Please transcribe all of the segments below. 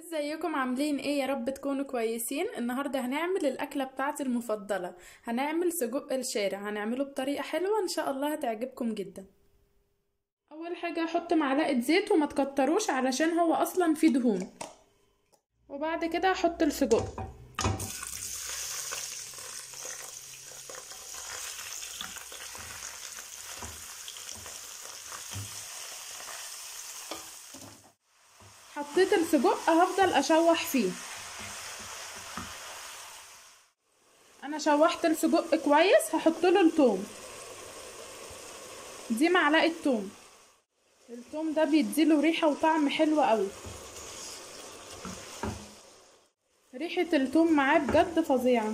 ازيكم عاملين ايه يا رب تكونوا كويسين النهارده هنعمل الاكله بتاعتي المفضله هنعمل سجق الشارع هنعمله بطريقه حلوه ان شاء الله هتعجبكم جدا اول حاجه احط معلقه زيت وما تكتروش علشان هو اصلا فيه دهون وبعد كده احط السجق حطيت السجق هفضل اشوح فيه انا شوحت السجق كويس هحط له الثوم دي معلقه ثوم الثوم ده بيديله ريحه وطعم حلو قوي ريحه الثوم معاه بجد فظيعه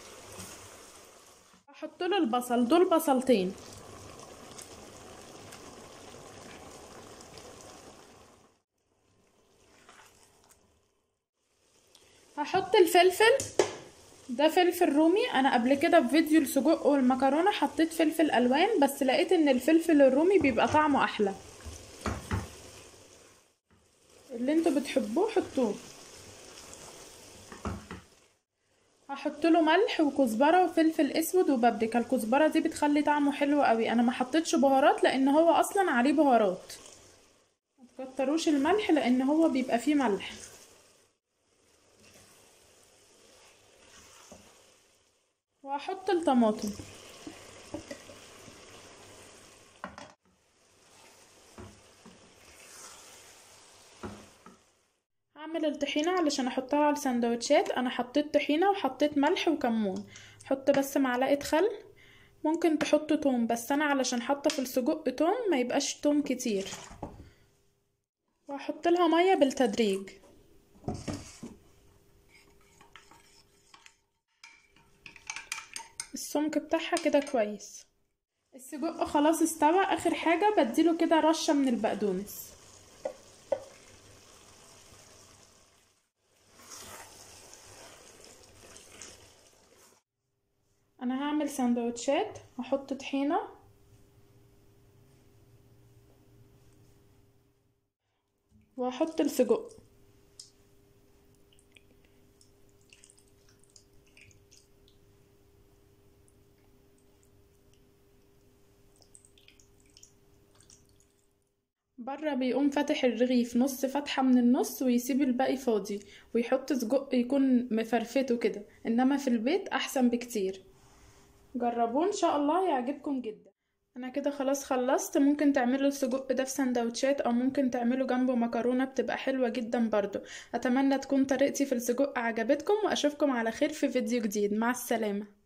هحط له البصل دول بصلتين هحط الفلفل ده فلفل رومي انا قبل كده في فيديو السجق والمكرونه حطيت فلفل الوان بس لقيت ان الفلفل الرومي بيبقى طعمه احلى اللي انتوا بتحبوه حطوه هحط له ملح وكزبره وفلفل اسود وبابريكا الكزبره دي بتخلي طعمه حلو قوي انا ما حطيتش بهارات لان هو اصلا عليه بهارات ما تكتروش الملح لان هو بيبقى فيه ملح وهحط الطماطم هعمل الطحينة علشان احطها على السندوتشات انا حطيت طحينة وحطيت ملح وكمون حط بس معلقة خل ممكن تحطوا توم بس انا علشان حاطة في السجق توم ما يبقاش توم كتير وهحط لها مية بالتدريج السمك بتاعها كده كويس السجق خلاص استوى اخر حاجه بديله كده رشه من البقدونس انا هعمل سندوتشات هحط طحينه وهحط السجق بره بيقوم فاتح الرغيف نص فتحة من النص ويسيب الباقي فاضي ويحط سجق يكون مفرفته كده انما في البيت احسن بكتير جربوه ان شاء الله يعجبكم جدا انا كده خلاص خلصت ممكن تعملوا السجق ده في سندوتشات او ممكن تعملوا جنبه مكرونة بتبقى حلوة جدا برضو اتمنى تكون طريقتي في السجق عجبتكم واشوفكم على خير في فيديو جديد مع السلامة